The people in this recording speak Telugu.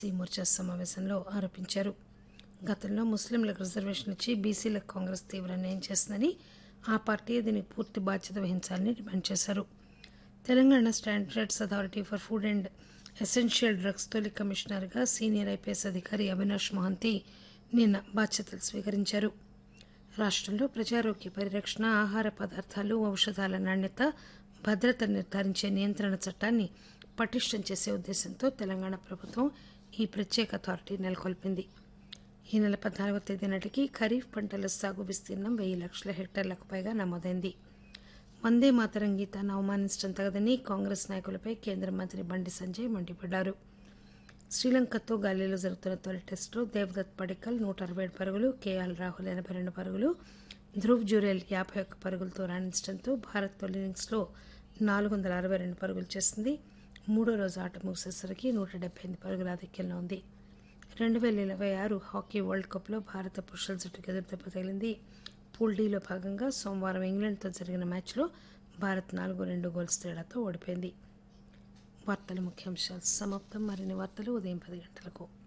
మోర్చా సమావేశంలో ఆరోపించారు గతంలో ముస్లింలకు రిజర్వేషన్ ఇచ్చి బీసీలకు కాంగ్రెస్ తీవ్ర అన్యాయం చేసిందని ఆ పార్టీ దీనికి పూర్తి బాధ్యత వహించాలని డిమాండ్ చేశారు Telangana standards authority for food and essential drugs తొలి కమిషనర్గా సీనియర్ ఐపీఎస్ అధికారి అవినాష్ మహంతి నిన్న బాధ్యతలు స్వీకరించారు రాష్ట్రంలో ప్రజారోగ్య పరిరక్షణ ఆహార పదార్థాలు ఔషధాల నాణ్యత భద్రత నిర్ధారించే నియంత్రణ చట్టాన్ని పటిష్టం చేసే ఉద్దేశంతో తెలంగాణ ప్రభుత్వం ఈ ప్రత్యేక అథారిటీ నెలకొల్పింది ఈ నెల పద్నాలుగో తేదీ నాటికి ఖరీఫ్ పంటల సాగు విస్తీర్ణం వెయ్యి లక్షల హెక్టార్లకు పైగా నమోదైంది వందే మాతరం గీతాన్ని అవమానించడం తగదని కాంగ్రెస్ నాయకులపై కేంద్ర మంత్రి బండి సంజయ్ మండిపడ్డారు శ్రీలంకతో గాలిలో జరుగుతున్న తొలి టెస్టులో దేవదత్ పడికల్ నూట అరవై ఏడు పరుగులు కేఎల్ రాహుల్ ఎనభై రెండు పరుగులు ధ్రువ్ జురేల్ యాభై ఒక్క పరుగులతో రాణించడంతో భారత్ తొలి ఇన్నింగ్స్లో నాలుగు వందల అరవై రెండు పరుగులు చేసింది మూడో రోజు ఆట ముగిసేసరికి నూట డెబ్బై ఎనిమిది పరుగుల ఆధిక్యంలో ఉంది రెండు వేల ఇరవై ఆరు హాకీ వరల్డ్ కప్లో భారత పురుషుల జట్టుకు ఎదురుదెబ్బ తగిలింది పూల్ డీలో భాగంగా సోమవారం ఇంగ్లాండ్తో జరిగిన మ్యాచ్లో భారత్ నాలుగు రెండు గోల్స్ తేడాతో ఓడిపోయింది వార్తల ముఖ్యాంశాలు సమాప్తం మరిన్ని వార్తలు ఉదయం పది గంటలకు